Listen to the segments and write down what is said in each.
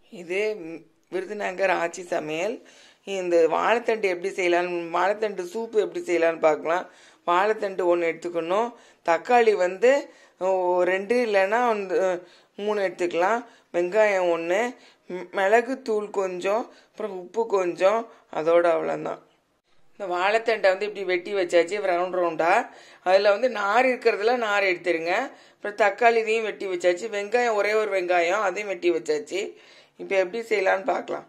இது ம், விருதுநகர் ஆச்சி சமையல் இந்த வாழைத்தண்டு எப்படி செய்யலான்னு வாழைத்தண்டு சூப்பு எப்படி செய்யலான்னு பார்க்கலாம் வாழைத்தண்டு ஒன்று எடுத்துக்கணும் தக்காளி வந்து ஓ, ரெண்டு இல்லைன்னா வந்து மூணு எடுத்துக்கலாம் வெங்காயம் ஒன்று மிளகு தூள் கொஞ்சம் அப்புறம் உப்பு கொஞ்சம் அதோட அவ்வளோதான் இந்த வாழைத்தண்டை வந்து இப்படி வெட்டி வச்சாச்சு ரவுண்ட் ரவுண்டாக அதில் வந்து நார் இருக்கிறதுல நார் எடுத்துருங்க அப்புறம் தக்காளி இதையும் வெட்டி வச்சாச்சு வெங்காயம் ஒரே ஒரு வெங்காயம் அதையும் வெட்டி வச்சாச்சு இப்போ எப்படி செய்யலான்னு பார்க்கலாம்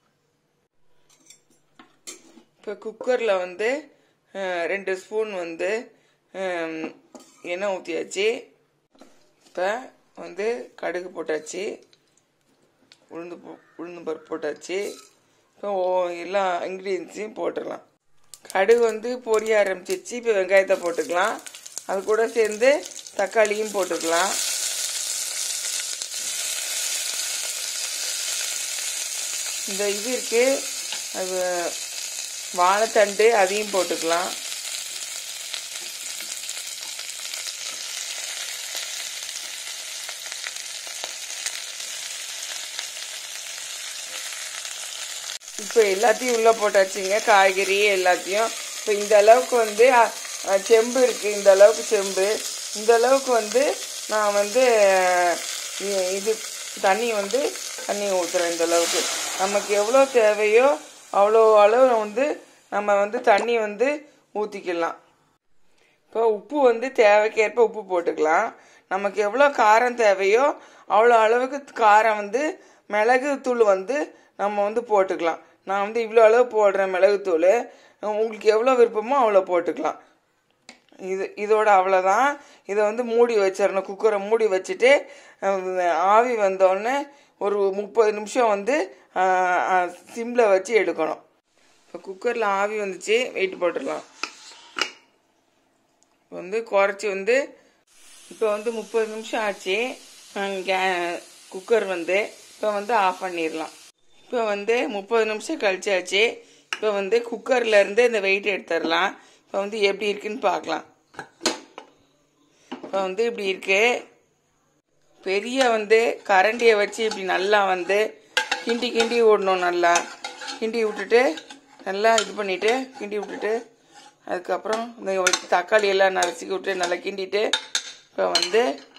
இப்போ குக்கரில் வந்து அஹ், ரெண்டு ஸ்பூன் வந்து ஹம், எண்ணெய் ஊற்றியாச்சு இப்போ வந்து கடுகு போட்டாச்சு உளுந்து போ- உளுந்து பருப்பு போட்டாச்சு இப்போ ஓ- எல்லா இன்க்ரீடியன்ஸையும் போட்டுடலாம் கடுகு வந்து பொரிய ஆரம்பிச்சிச்சு இப்போ வெங்காயத்தை போட்டுக்கலாம் அது கூட சேர்ந்து தக்காளியும் போட்டுக்கலாம் இந்த இது இருக்கு அது வாழைத்தண்டு அதையும் போட்டுக்கலாம் இப்போ எல்லாத்தையும் உள்ளே போட்டாச்சுங்க காய்கறி எல்லாத்தையும் இப்போ இந்த அளவுக்கு வந்து அ, அ, செம்பு இருக்குது இந்த அளவுக்கு செம்பு இந்த அளவுக்கு வந்து நான் வந்து அஹ், இ- இது தண்ணி வந்து தண்ணி ஊற்றுறேன் இந்த அளவுக்கு நமக்கு எவ்வளோ தேவையோ அவ்வளோ அளவு வந்து நம்ம வந்து தண்ணி வந்து ஊற்றிக்கலாம் இப்போ உப்பு வந்து தேவைக்கேற்ப உப்பு போட்டுக்கலாம் நமக்கு எவ்வளோ காரம் தேவையோ அவ்வளோ அளவுக்கு காரம் வந்து மிளகு தூள் வந்து நம்ம வந்து போட்டுக்கலாம் நான் வந்து இவ்வளோ அளவு போடுறேன் மிளகுத்தூள் உங்களுக்கு எவ்வளோ விருப்பமோ அவ்வளோ போட்டுக்கலாம் இது இதோட அவ்வளோதான் இதை வந்து மூடி வச்சிடணும் குக்கரை மூடி வச்சுட்டு அஹ், ஆவி வந்தோடனே ஒரு முப்பது நிமிஷம் வந்து சிம்மில் வச்சு எடுக்கணும் இப்போ குக்கரில் ஆவி வந்துச்சு வெயிட் போட்டுடலாம் வந்து குறைச்சி வந்து இப்போ வந்து முப்பது நிமிஷம் ஆச்சு அஹ் கே குக்கர் வந்து இப்போ வந்து ஆஃப் பண்ணிடலாம் இப்போ வந்து முப்பது நிமிஷம் கழிச்சாச்சு இப்போ வந்து குக்கர்ல இருந்து இந்த வெயிட் எடுத்துடலாம் இப்போ வந்து எப்படி இருக்குன்னு பார்க்கலாம் இப்போ வந்து இப்படி இருக்கு பெரிய வந்து கரண்டியை வச்சு இப்படி நல்லா வந்து கிண்டி கிண்டி விடணும் நல்லா கிண்டி விட்டுட்டு நல்லா இது பண்ணிட்டு கிண்டி விட்டுட்டு அதுக்கப்புறம் இந்த தக்காளி எல்லாம் நரைச்சி விட்டு நல்லா கிண்டிட்டு இப்போ வந்து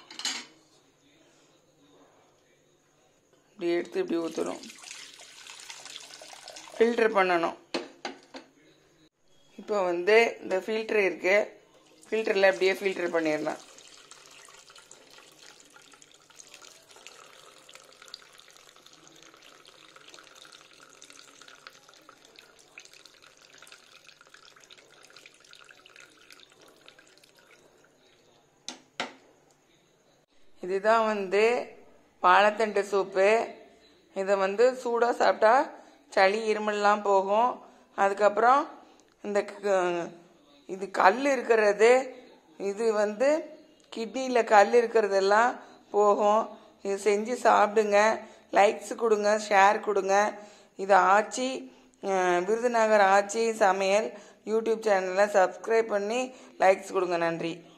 இப்படி எடுத்து இப்படி ஊற்றணும் ஃபில்டர் பண்ணணும் இப்போ வந்து இந்த ஃபில்டர் இருக்கு ஃபில்டரில் அப்படியே ஃபில்டர் பண்ணிடலாம் இதுதான் வந்து வாழைத்தண்டு சூப்பு இதை வந்து சூடாக சாப்பிட்டா சளி இருமல்லாம் போகும் அதுக்கப்புறம் இந்த க- இது கல் இருக்கிறது இது வந்து கிட்னியில் கல் இருக்கிறதெல்லாம் போகும் இது செஞ்சு சாப்பிடுங்க லைக்ஸ் கொடுங்க ஷேர் கொடுங்க இது ஆச்சி அஹ், விருதுநகர் ஆச்சி சமையல் யூடியூப் சேனலை சப்ஸ்கிரைப் பண்ணி லைக்ஸ் கொடுங்க நன்றி